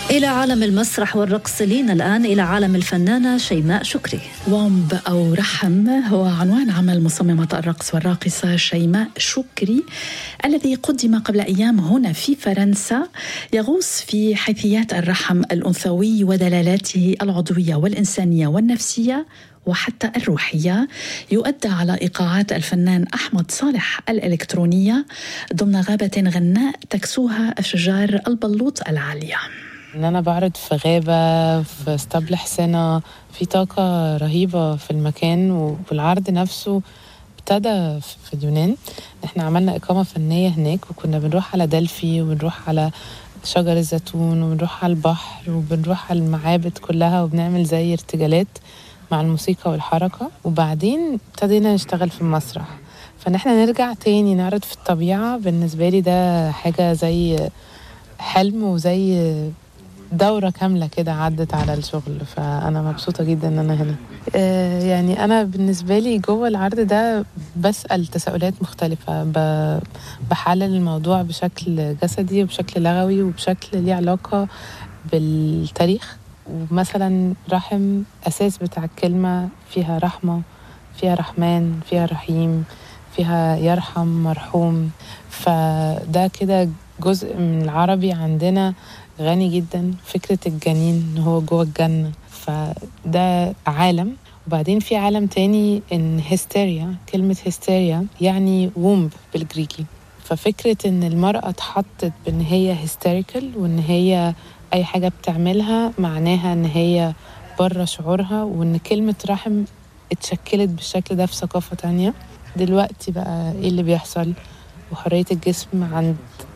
إلى عالم المسرح والرقص لينا الآن إلى عالم الفنانة شيماء شكري وامب أو رحم هو عنوان عمل مصممة الرقص والراقصة شيماء شكري الذي قدم قبل أيام هنا في فرنسا يغوص في حيثيات الرحم الأنثوي ودلالاته العضوية والإنسانية والنفسية وحتى الروحية يؤدى على إيقاعات الفنان أحمد صالح الإلكترونية ضمن غابة غناء تكسوها أشجار البلوط العالية ان انا بعرض في غابه في اسطبل حسنه في طاقه رهيبه في المكان والعرض نفسه ابتدى في اليونان احنا عملنا اقامه فنيه هناك وكنا بنروح على دلفي وبنروح على شجر الزيتون وبنروح على البحر وبنروح على المعابد كلها وبنعمل زي ارتجالات مع الموسيقى والحركه وبعدين ابتدينا نشتغل في المسرح فان احنا نرجع تاني نعرض في الطبيعه بالنسبه لي ده حاجه زي حلم وزي دورة كاملة كده عدت على الشغل فأنا مبسوطة جدا إن أنا هنا آه يعني أنا بالنسبة لي جوه العرض ده بسأل تساؤلات مختلفة بحلل الموضوع بشكل جسدي وبشكل لغوي وبشكل ليه علاقة بالتاريخ ومثلا رحم أساس بتاع الكلمة فيها رحمة فيها رحمن فيها رحيم فيها يرحم مرحوم فده كده جزء من العربي عندنا غني جدا فكرة الجنين ان هو جوه الجنة فده عالم وبعدين في عالم تاني ان هيستيريا كلمة هيستيريا يعني وومب بالجريكي ففكرة ان المرأة اتحطت بان هي هيستيريكال وان هي اي حاجة بتعملها معناها ان هي بره شعورها وان كلمة رحم اتشكلت بالشكل ده في ثقافة تانية دلوقتي بقى ايه اللي بيحصل وحرية الجسم عند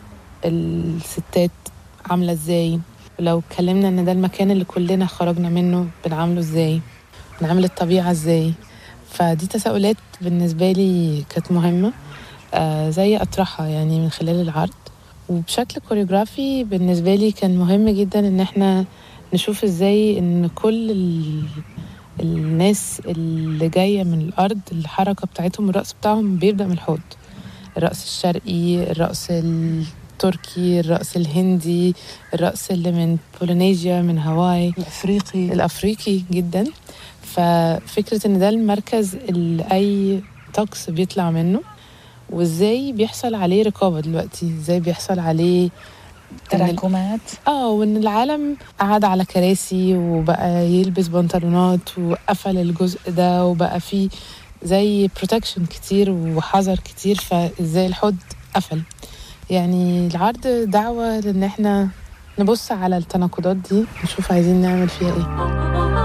الستات عاملة ازاي ولو اتكلمنا ان ده المكان اللي كلنا خرجنا منه بنعامله ازاي بنعامل الطبيعة ازاي فدي تساؤلات بالنسبة لي كانت مهمة آه زي أطرحها يعني من خلال العرض وبشكل كوريوغرافي بالنسبة لي كان مهم جدا ان احنا نشوف ازاي ان كل ال... الناس اللي جاية من الأرض الحركة بتاعتهم الرقص بتاعهم بيبدأ من الحوض الرقص الشرقي الرقص التركي الرقص الهندي الرقص اللي من بولينيزيا من هاواي الأفريقي الأفريقي جدا ففكرة إن ده المركز اللي أي طقس بيطلع منه وإزاي بيحصل عليه رقابة دلوقتي إزاي بيحصل عليه تراكمات اه وان العالم قعد على كراسي وبقى يلبس بنطلونات وقفل الجزء ده وبقى فيه زي بروتكشن كتير وحذر كتير فازاي الحوض قفل يعني العرض دعوة لان احنا نبص على التناقضات دي نشوف عايزين نعمل فيها ايه